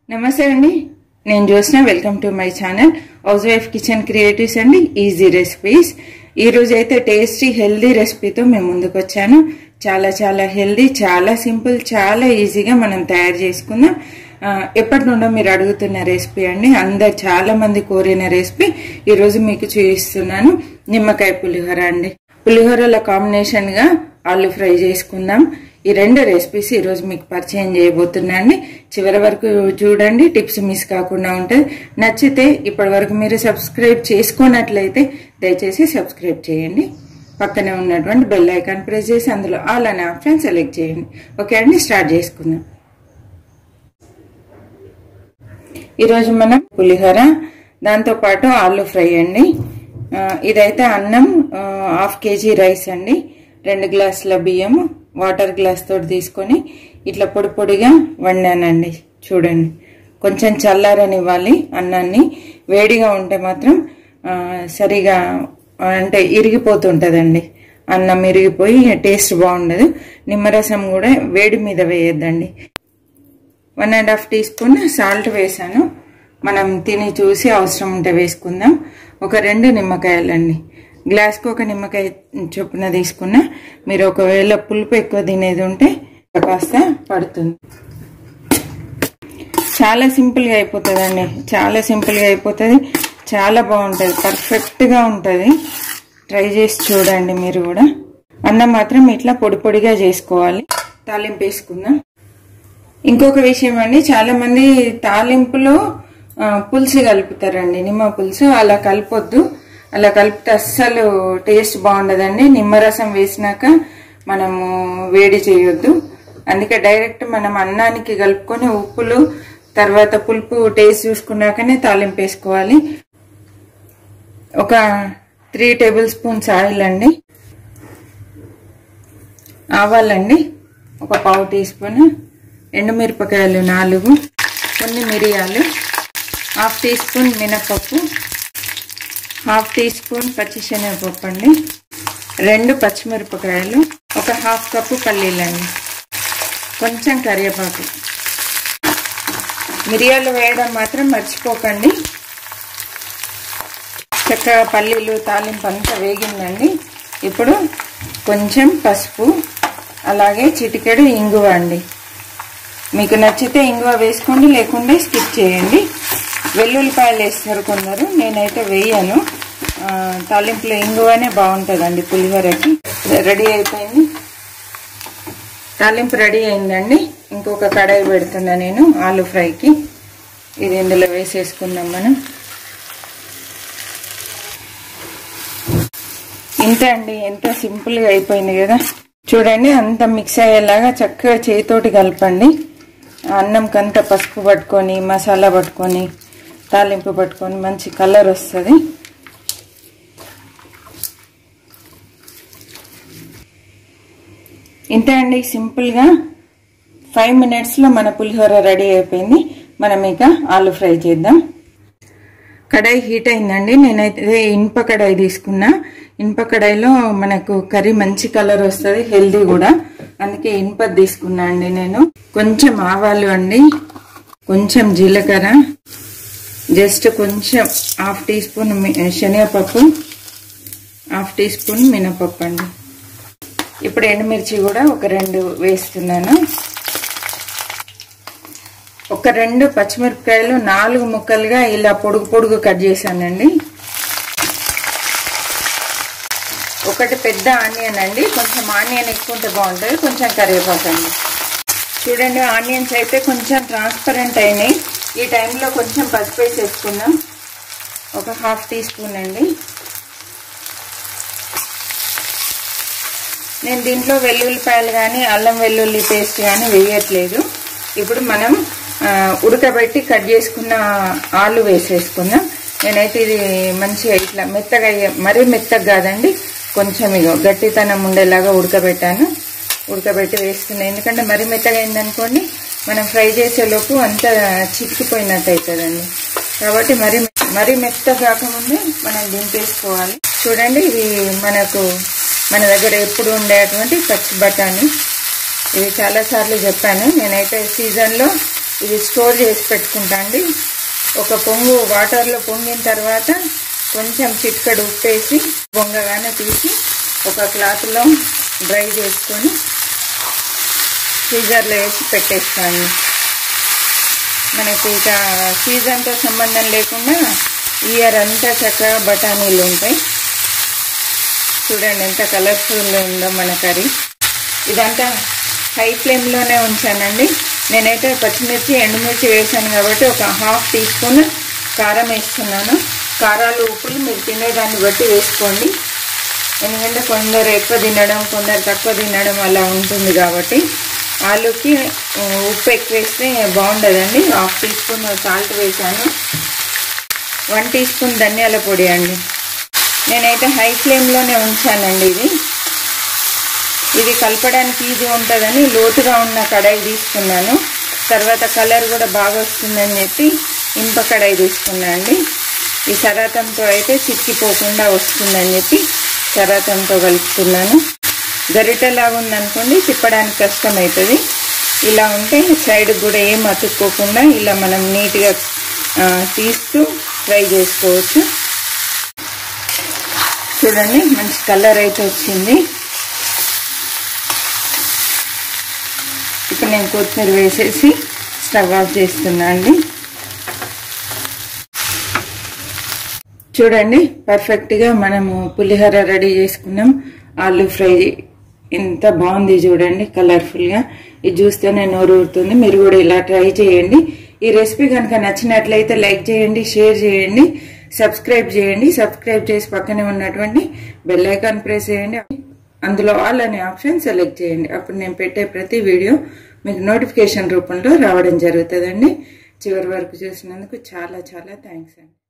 నమస్తే అండి నేను చూసిన welcome to my channel housewife kitchen creatives అండి ఈజీ రెసిపీస్ ఈ రోజు అయితే టేస్టీ హెల్దీ రెసిపీతో మేము ముందుకు వచ్చాను చాలా చాలా హెల్దీ చాలా సింపుల్ చాలా ఈజీగా మనం తయారు చేసుకుందాం ఆ, ఎప్పటి నుండో మీరు అడుగుతున్న రెసిపీ అండి అందరు చాలా మంది కోరిన రెసిపీ ఈ రోజు మీకు చూపిస్తున్నాను నిమ్మకాయ పులిహోర అండి పులిహోరల కాంబినేషన్ గా ఆలు ఫ్రై చేసుకుందాం ఈ రెండు రెసిపీస్ ఈ రోజు మీకు పరిచయం చేయబోతున్నా అండి చివరి వరకు చూడండి టిప్స్ మిస్ కాకుండా ఉంటుంది నచ్చితే ఇప్పటి వరకు మీరు సబ్స్క్రైబ్ చేసుకున్నట్లయితే దయచేసి సబ్స్క్రైబ్ చేయండి పక్కనే ఉన్నటువంటి బెల్ ఐకాన్ ప్రెస్ చేసి అందులో ఆల్ అనే ఆప్షన్ సెలెక్ట్ చేయండి ఓకే అండి స్టార్ట్ చేసుకుందాం ఈరోజు మనం పులిహోర దాంతోపాటు ఆలు ఫ్రై అండి ఆ, ఇదైతే అన్నం ఆ, హాఫ్ కేజీ రైస్ అండి రెండు గ్లాసుల బియ్యం వాటర్ గ్లాస్ తోటి తీసుకొని ఇట్లా పొడి పొడిగా వండానండి చూడండి కొంచెం చల్లారనివ్వాలి అన్నాన్ని వేడిగా ఉంటే మాత్రం ఆ, సరిగా అంటే ఇరిగిపోతుంటదండి అన్నం ఇరిగిపోయి టేస్ట్ బాగుండదు నిమ్మరసం కూడా వేడి మీద వేయొద్దండి one and half teaspoon salt వేసాను మనం తిని చూసి అవసరం ఉంటే వేసుకుందాం ఒక రెండు నిమ్మకాయలండి గ్లాస్కి ఒక నిమ్మకాయ చొప్పున తీసుకున్నా మీరు ఒకవేళ పులుపు ఎక్కువ తినేది ఉంటే కాస్త పడుతుంది చాలా సింపుల్గా అయిపోతుందండి చాలా సింపుల్గా అయిపోతుంది చాలా బాగుంటుంది పర్ఫెక్ట్గా ఉంటుంది ట్రై చేసి చూడండి మీరు కూడా అన్నం మాత్రం ఇట్లా పొడి పొడిగా చేసుకోవాలి తాలింపు వేసుకుందాం ఇంకొక విషయం అండి చాలా మంది తాలింపులో ఆ, పులుసు కలుపుతారండి నిమ్మ పులుసు అలా కలపొద్దు అలా కలిపితే అస్సలు టేస్ట్ బాగుండదండి నిమ్మరసం వేసినాక మనము వేడి చేయొద్దు అందుకే డైరెక్ట్ మనం అన్నానికి కలుపుకొని ఉప్పులు తర్వాత పులుపు టేస్ట్ చూసుకున్నాకనే తాలింపు వేసుకోవాలి ఒక త్రీ టేబుల్ స్పూన్స్ ఆయిల్ అండి ఆవాలండి ఒక పావు టీ స్పూన్ ఎండుమిరపకాయలు నాలుగు కొన్ని మిరియాలు హాఫ్ టీ స్పూన్ మినపప్పు హాఫ్ టీ స్పూన్ పచ్చిశనగపప్పు అండి రెండు పచ్చిమిరపకాయలు ఒక హాఫ్ కప్పు పల్లీలండి కొంచెం కరివేపాకు మిరియాలు వేయడం మాత్రం మర్చిపోకండి చక్కగా పల్లీలు తాలింపు అంతా వేగిందండి ఇప్పుడు కొంచెం పసుపు అలాగే చిటికెడు ఇంగువ అండి మీకు నచ్చితే ఇంగువ వేసుకోండి లేకుంటే స్కిప్ చేయండి వెల్లుల్లిపాయలు వేస్తారు కొందరు నేనైతే వేయను ఆ, తాలింపులో ఇంగువనే బాగుంటుందండి పులిహోరకి రెడీ అయిపోయింది తాలింపు రెడీ అయిందండి ఇంకొక కడాయి పెడుతున్నా నేను ఆలు ఫ్రైకి ఇది ఇందులో వేసేసుకుందాం మనం ఇంతే అండి ఎంత సింపుల్గా అయిపోయింది కదా చూడండి అంత మిక్స్ అయ్యేలాగా చక్కగా చేతితోటి కలపండి అన్నంకంతా పసుపు పట్టుకొని మసాలా పట్టుకొని తాలింపు పట్టుకొని మంచి కలర్ వస్తుంది ఇంతే అండి సింపుల్గా ఫైవ్ మినిట్స్లో మన పులిహోర రెడీ అయిపోయింది మనం ఇక ఆలు ఫ్రై చేద్దాం కడాయి హీట్ అయిందండి నేనైతే ఇనుప కడాయి తీసుకున్నా ఇనుప కడాయిలో మనకు కర్రీ మంచి కలర్ వస్తుంది హెల్దీ కూడా అందుకే ఇనుప తీసుకున్నా అండి నేను కొంచెం ఆవాలు అండి కొంచెం జీలకర్ర జస్ట్ కొంచెం హాఫ్ టీ స్పూన్ శనగపప్పు హాఫ్ టీ స్పూన్ మినపప్పు అండి ఇప్పుడు ఎండుమిర్చి కూడా ఒక రెండు వేస్తున్నాను ఒక రెండు పచ్చిమిరపకాయలు నాలుగు ముక్కలుగా ఇలా పొడుగు పొడుగు కట్ చేశానండి ఒకటి పెద్ద ఆనియన్ అండి కొంచెం ఆనియన్ ఎక్కువ ఉంటే బాగుంటుంది కొంచెం కరివేపాకు అండి చూడండి ఆనియన్స్ అయితే కొంచెం ట్రాన్స్పరెంట్ అయినాయి ఈ టైంలో కొంచెం పసుపు వేసి వేసుకుందాం ఒక హాఫ్ టీ స్పూన్ అండి నేను దీంట్లో వెల్లుల్లిపాయలు కానీ అల్లం వెల్లుల్లి పేస్ట్ కానీ వేయట్లేదు ఇప్పుడు మనం ఉడకబెట్టి కట్ చేసుకున్న ఆలు వేసేసుకుందాం నేనైతే ఇది మంచిగా ఇట్లా మెత్తగా మరీ మెత్తగా కాదండి కొంచెం ఇగో గట్టితనం ఉండేలాగా ఉడకబెట్టాను ఉడకబెట్టి వేస్తున్నాను ఎందుకంటే మరీ మెత్తగా అయిందనుకోండి మనం ఫ్రై చేసేలోపు అంతా చితికిపోయినట్టు అవుతుందండి కాబట్టి మరి మరీ మెత్తగా కాకముందే మనం దింపేసుకోవాలి చూడండి ఇది మనకు మన దగ్గర ఎప్పుడు ఉండేటువంటి పచ్చి బఠానీ ఇది చాలాసార్లు చెప్పాను నేనైతే సీజన్లో ఇది స్టోర్ చేసి పెట్టుకుంటా అండి ఒక పొంగు వాటర్లో పొంగిన తర్వాత కొంచెం చిట్కడు ఉప్పేసి పొంగగానే తీసి ఒక క్లాత్లో డ్రై చేసుకొని ఫ్రీజర్లో వేసి పెట్టేస్తాను మనకి ఇక సీజన్తో సంబంధం లేకుండా ఇయర్ అంతా చక్కగా బఠానీలు ఉంటాయి చూడండి ఎంత కలర్ఫుల్ ఉందో మన కర్రీ ఇదంతా హై ఫ్లేమ్లోనే ఉంచానండి నేనైతే పచ్చిమిర్చి ఎండుమిర్చి వేసాను కాబట్టి ఒక హాఫ్ టీ స్పూన్ కారం వేస్తున్నాను కారాలు ఉప్పులు మీరు తినేదాన్ని బట్టి వేసుకోండి ఎందుకంటే కొందరు ఎక్కువ తినడం కొందరు తక్కువ తినడం అలా ఉంటుంది కాబట్టి ఆలుకి ఉప్పు ఎక్కువ వేస్తే బాగుండదండి హాఫ్ టీ స్పూన్ సాల్ట్ వేసాను వన్ టీ స్పూన్ ధనియాల పొడి అండి నేనైతే హై ఫ్లేమ్లోనే ఉంచానండి ఇది ఇది కలపడానికి ఈజీ ఉంటుందని లోతుగా ఉన్న కడాయి తీసుకున్నాను తర్వాత కలర్ కూడా బాగా వస్తుందని చెప్పి ఇంప కడాయి తీసుకున్నాను అండి ఈ సరాతంతో అయితే చిక్కిపోకుండా వస్తుందని చెప్పి సరాతంతో కలుపుతున్నాను గరిటెలాగా ఉందనుకోండి తిప్పడానికి కష్టమవుతుంది ఇలా ఉంటే సైడ్ కూడా ఏం అతుక్కోకుండా ఇలా మనం నీట్గా తీస్తూ ఫ్రై చేసుకోవచ్చు చూడండి మంచి కలర్ అయితే వచ్చింది ఇప్పుడు నేను కొత్తిమీర వేసేసి స్టవ్ ఆఫ్ చేస్తున్నా అండి చూడండి పర్ఫెక్ట్గా మనము పులిహోర రెడీ చేసుకున్నాం ఆలు ఫ్రై ఎంత బాగుంది చూడండి కలర్ఫుల్గా ఇది చూస్తేనే నోరు ఊరుతుంది మీరు కూడా ఇలా ట్రై చేయండి ఈ రెసిపీ కనుక నచ్చినట్లయితే లైక్ చేయండి షేర్ చేయండి సబ్స్క్రైబ్ చేయండి సబ్స్క్రైబ్ చేసి పక్కనే ఉన్నటువంటి బెల్ ఐకాన్ ప్రెస్ చేయండి అందులో ఆల్ అనే ఆప్షన్ సెలెక్ట్ చేయండి అప్పుడు నేను పెట్టే ప్రతి వీడియో మీకు నోటిఫికేషన్ రూపంలో రావడం జరుగుతుందండి చివరి వరకు చూసినందుకు చాలా చాలా థ్యాంక్స్ అండి